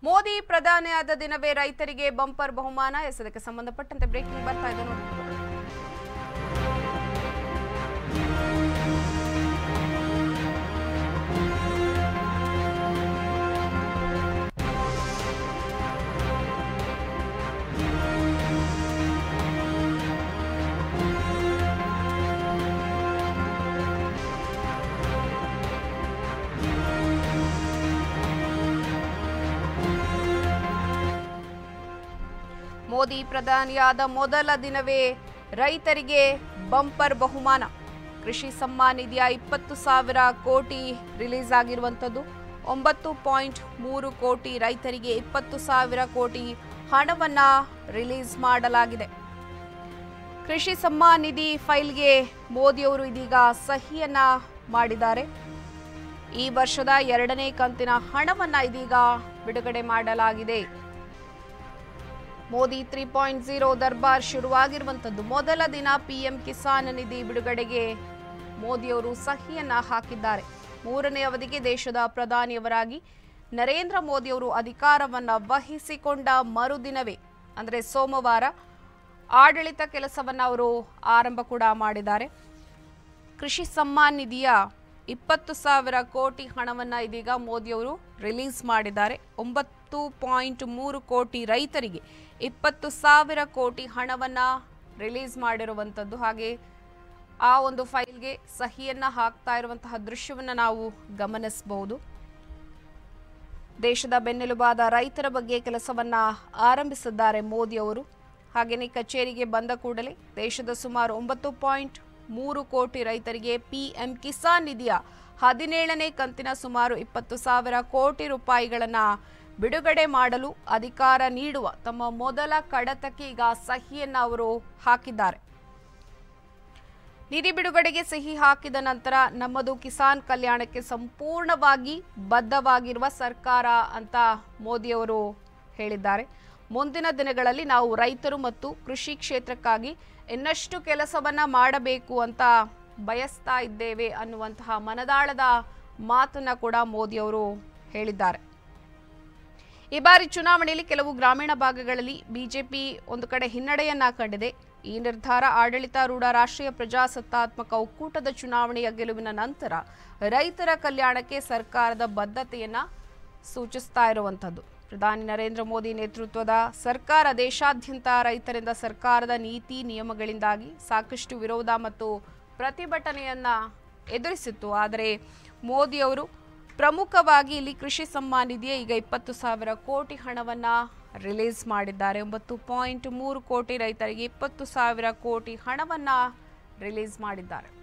ಮೋದಿ ಪ್ರಧಾನಿಯಾದ ದಿನವೇ ರೈತರಿಗೆ ಬಂಪರ್ ಬಹುಮಾನ ಎಸ್ ಅದಕ್ಕೆ ಸಂಬಂಧಪಟ್ಟಂತೆ ಬ್ರೇಕಿಂಗ್ ಬರ್ತಾ ಇದೆ ನೋಡಿ ಮೋದಿ ಪ್ರಧಾನಿಯಾದ ಮೊದಲ ದಿನವೇ ರೈತರಿಗೆ ಬಂಪರ್ ಬಹುಮಾನ ಕೃಷಿ ಸಮ್ಮಾನ್ ನಿಧಿಯ ಇಪ್ಪತ್ತು ಸಾವಿರ ಕೋಟಿ ರಿಲೀಸ್ ಆಗಿರುವಂಥದ್ದು ಒಂಬತ್ತು ಪಾಯಿಂಟ್ ಮೂರು ಕೋಟಿ ರೈತರಿಗೆ ಇಪ್ಪತ್ತು ಸಾವಿರ ಕೋಟಿ ಹಣವನ್ನ ರಿಲೀಸ್ ಮಾಡಲಾಗಿದೆ ಕೃಷಿ ಸಮ್ಮಾನ್ ನಿಧಿ ಫೈಲ್ಗೆ ಮೋದಿಯವರು ಇದೀಗ ಸಹಿಯನ್ನ ಮಾಡಿದ್ದಾರೆ ಈ ವರ್ಷದ ಎರಡನೇ ಕಂತಿನ ಹಣವನ್ನ ಇದೀಗ ಬಿಡುಗಡೆ ಮಾಡಲಾಗಿದೆ ಮೋದಿ ತ್ರೀ ಪಾಯಿಂಟ್ ಜೀರೋ ದರ್ಬಾರ್ ಶುರುವಾಗಿರುವಂಥದ್ದು ಮೊದಲ ದಿನ ಪಿಎಂ ಕಿಸಾನ್ ನಿಧಿ ಬಿಡುಗಡೆಗೆ ಮೋದಿಯವರು ಸಹಿಯನ್ನ ಹಾಕಿದ್ದಾರೆ ಮೂರನೇ ಅವಧಿಗೆ ದೇಶದ ಪ್ರಧಾನಿಯವರಾಗಿ ನರೇಂದ್ರ ಮೋದಿಯವರು ಅಧಿಕಾರವನ್ನ ವಹಿಸಿಕೊಂಡ ಮರುದಿನವೇ ಅಂದರೆ ಸೋಮವಾರ ಆಡಳಿತ ಕೆಲಸವನ್ನ ಅವರು ಆರಂಭ ಕೂಡ ಮಾಡಿದ್ದಾರೆ ಕೃಷಿ ಸಮ್ಮಾನ್ ನಿಧಿಯ ಇಪ್ಪತ್ತು ಸಾವಿರ ಕೋಟಿ ಹಣವನ್ನು ಇದೀಗ ಮೋದಿಯವರು ರಿಲೀಸ್ ಮಾಡಿದ್ದಾರೆ ಒಂಬತ್ತು ಪಾಯಿಂಟ್ ಮೂರು ಕೋಟಿ ರೈತರಿಗೆ ಇಪ್ಪತ್ತು ಸಾವಿರ ಕೋಟಿ ಹಣವನ್ನು ರಿಲೀಸ್ ಮಾಡಿರುವಂಥದ್ದು ಹಾಗೆ ಆ ಒಂದು ಫೈಲ್ಗೆ ಸಹಿಯನ್ನ ಹಾಕ್ತಾ ಇರುವಂತಹ ದೃಶ್ಯವನ್ನು ನಾವು ಗಮನಿಸಬಹುದು ದೇಶದ ಬೆನ್ನೆಲುಬಾದ ರೈತರ ಬಗ್ಗೆ ಕೆಲಸವನ್ನ ಆರಂಭಿಸಿದ್ದಾರೆ ಮೋದಿ ಅವರು ಹಾಗೆಯೇ ಕಚೇರಿಗೆ ಬಂದ ಕೂಡಲೇ ದೇಶದ ಸುಮಾರು ಒಂಬತ್ತು ಪಾಯಿಂಟ್ ಮೂರು ಕೋಟಿ ರೈತರಿಗೆ ಪಿಎಂ ಕಿಸಾನ್ ನಿಧಿಯ ಹದಿನೇಳನೇ ಕಂತಿನ ಸುಮಾರು ಇಪ್ಪತ್ತು ಸಾವಿರ ಕೋಟಿ ರೂಪಾಯಿಗಳನ್ನು ಬಿಡುಗಡೆ ಮಾಡಲು ಅಧಿಕಾರ ನೀಡುವ ತಮ್ಮ ಮೊದಲ ಕಡತಕ್ಕೆ ಈಗ ಸಹಿಯನ್ನ ಅವರು ಹಾಕಿದ್ದಾರೆ ನಿಧಿ ಬಿಡುಗಡೆಗೆ ಸಹಿ ಹಾಕಿದ ನಂತರ ನಮ್ಮದು ಕಿಸಾನ್ ಕಲ್ಯಾಣಕ್ಕೆ ಸಂಪೂರ್ಣವಾಗಿ ಬದ್ಧವಾಗಿರುವ ಸರ್ಕಾರ ಅಂತ ಮೋದಿಯವರು ಹೇಳಿದ್ದಾರೆ ಮುಂದಿನ ದಿನಗಳಲ್ಲಿ ನಾವು ರೈತರು ಮತ್ತು ಕೃಷಿ ಕ್ಷೇತ್ರಕ್ಕಾಗಿ ಇನ್ನಷ್ಟು ಕೆಲಸವನ್ನ ಮಾಡಬೇಕು ಅಂತ ಬಯಸ್ತಾ ಇದ್ದೇವೆ ಅನ್ನುವಂತಹ ಮನದಾಳದ ಮಾತನ್ನ ಕೂಡ ಮೋದಿಯವರು ಹೇಳಿದ್ದಾರೆ ಈ ಬಾರಿ ಚುನಾವಣೆಯಲ್ಲಿ ಕೆಲವು ಗ್ರಾಮೀಣ ಭಾಗಗಳಲ್ಲಿ ಬಿಜೆಪಿ ಒಂದು ಕಡೆ ಹಿನ್ನಡೆಯನ್ನ ಕಂಡಿದೆ ಈ ನಿರ್ಧಾರ ಆಡಳಿತಾರೂಢ ರಾಷ್ಟ್ರೀಯ ಪ್ರಜಾಸತ್ತಾತ್ಮಕ ಒಕ್ಕೂಟದ ಚುನಾವಣೆಯ ಗೆಲುವಿನ ನಂತರ ರೈತರ ಕಲ್ಯಾಣಕ್ಕೆ ಸರ್ಕಾರದ ಬದ್ಧತೆಯನ್ನ ಸೂಚಿಸ್ತಾ ಇರುವಂಥದ್ದು ಪ್ರಧಾನಿ ನರೇಂದ್ರ ಮೋದಿ ನೇತೃತ್ವದ ಸರ್ಕಾರ ದೇಶಾದ್ಯಂತ ರೈತರಿಂದ ಸರ್ಕಾರದ ನೀತಿ ನಿಯಮಗಳಿಂದಾಗಿ ಸಾಕಷ್ಟು ವಿರೋಧ ಮತ್ತು ಪ್ರತಿಭಟನೆಯನ್ನ ಎದುರಿಸಿತ್ತು ಆದರೆ ಮೋದಿಯವರು ಪ್ರಮುಖವಾಗಿ ಇಲ್ಲಿ ಕೃಷಿ ಸಮ್ಮಾನ್ ನಿಧಿಯ ಈಗ ಇಪ್ಪತ್ತು ಸಾವಿರ ಕೋಟಿ ಹಣವನ್ನ ರಿಲೀಸ್ ಮಾಡಿದ್ದಾರೆ ಒಂಬತ್ತು ಪಾಯಿಂಟ್ ಮೂರು ಕೋಟಿ ರೈತರಿಗೆ ಇಪ್ಪತ್ತು ಸಾವಿರ ಕೋಟಿ ಹಣವನ್ನ ರಿಲೀಸ್ ಮಾಡಿದ್ದಾರೆ